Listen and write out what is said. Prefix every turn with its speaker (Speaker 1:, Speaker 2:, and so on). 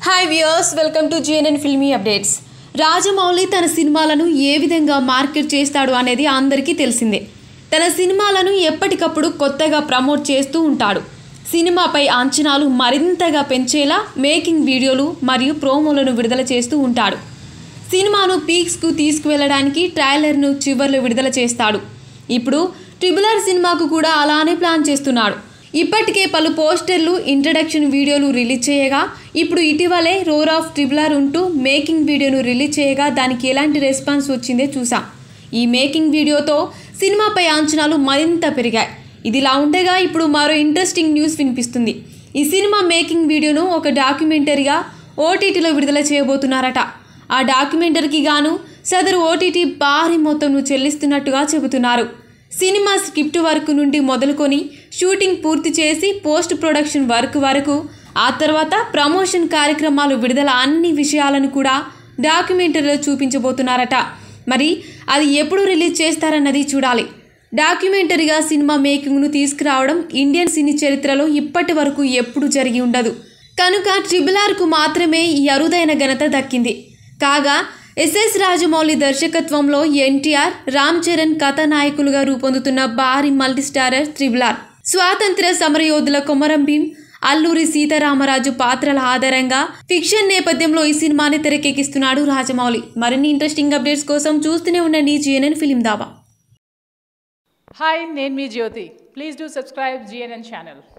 Speaker 1: hi viewers welcome to GNN filmy updates Rajamouli తన సినిమాలను ఏ విధంగా మార్కెట్ చేస్తాడు అనేది అందరికీ తెలిసిందే తన సినిమాలను ఎప్పటికప్పుడు కొత్తగా ప్రమోట్ చేస్తూ ఉంటాడు సినిమాపై అంచనాలు మరింతగా పెంచేలా మేకింగ్ వీడియోలు మరియు ప్రోమోలను విడుదల చేస్తూ ఉంటాడు సినిమాను పీక్స్కు తీసుకువెళ్ళడానికి ట్రైలర్ను చివర్లో విడుదల చేస్తాడు ఇప్పుడు ట్రిబుల్ ఆర్ సినిమాకు కూడా అలానే ప్లాన్ చేస్తున్నాడు ఇప్పటికే పలు పోస్టర్లు ఇంట్రడక్షన్ వీడియోలు రిలీజ్ చేయగా ఇప్పుడు ఇటీవలే రోర్ ఆఫ్ ట్రిబుల్ ఆర్ ఉంటూ మేకింగ్ వీడియోను రిలీజ్ చేయగా దానికి ఎలాంటి రెస్పాన్స్ వచ్చిందే చూసాం ఈ మేకింగ్ వీడియోతో సినిమాపై అంచనాలు మరింత పెరిగాయి ఇదిలా ఉండగా ఇప్పుడు మరో ఇంట్రెస్టింగ్ న్యూస్ వినిపిస్తుంది ఈ సినిమా మేకింగ్ వీడియోను ఒక డాక్యుమెంటరీగా ఓటీటీలో విడుదల చేయబోతున్నారట ఆ డాక్యుమెంటరీకి గాను సదరు ఓటీటీ భారీ మొత్తంను చెల్లిస్తున్నట్టుగా చెబుతున్నారు సినిమా స్క్రిప్ట్ వర్క్ నుండి మొదలుకొని షూటింగ్ పూర్తి చేసి పోస్ట్ ప్రొడక్షన్ వర్క్ వరకు ఆ తర్వాత ప్రమోషన్ కార్యక్రమాలు విడుదల అన్ని విషయాలను కూడా డాక్యుమెంటరీలో చూపించబోతున్నారట మరి అది ఎప్పుడు రిలీజ్ చేస్తారన్నది చూడాలి డాక్యుమెంటరీగా సినిమా మేకింగ్ను తీసుకురావడం ఇండియన్ సినీ చరిత్రలో ఇప్పటి వరకు ఎప్పుడు జరిగి ఉండదు కనుక ట్రిబుల్ ఆర్కు మాత్రమే ఈ అరుదైన ఘనత దక్కింది కాగా ఎస్ఎస్ రాజమౌళి దర్శకత్వంలో ఎన్టీఆర్ రామ్ చరణ్ కథానాయకులుగా రూపొందుతున్న భారీ మల్టీస్టారర్ త్రిబుల్ ఆర్ స్వాతంత్ర సమరయోధుల కొమరం భీం అల్లూరి సీతారామరాజు పాత్రల ఆధారంగా ఫిక్షన్ నేపథ్యంలో ఈ సినిమాని తెరకెక్కిస్తున్నాడు రాజమౌళి మరిన్ని ఇంట్రెస్టింగ్ అప్డేట్స్ కోసం చూస్తూనే ఉండండి జిఎన్ఎన్ ఫిలిం దాబా
Speaker 2: హాయ్ నేను మీ Jyothi please do subscribe GNN channel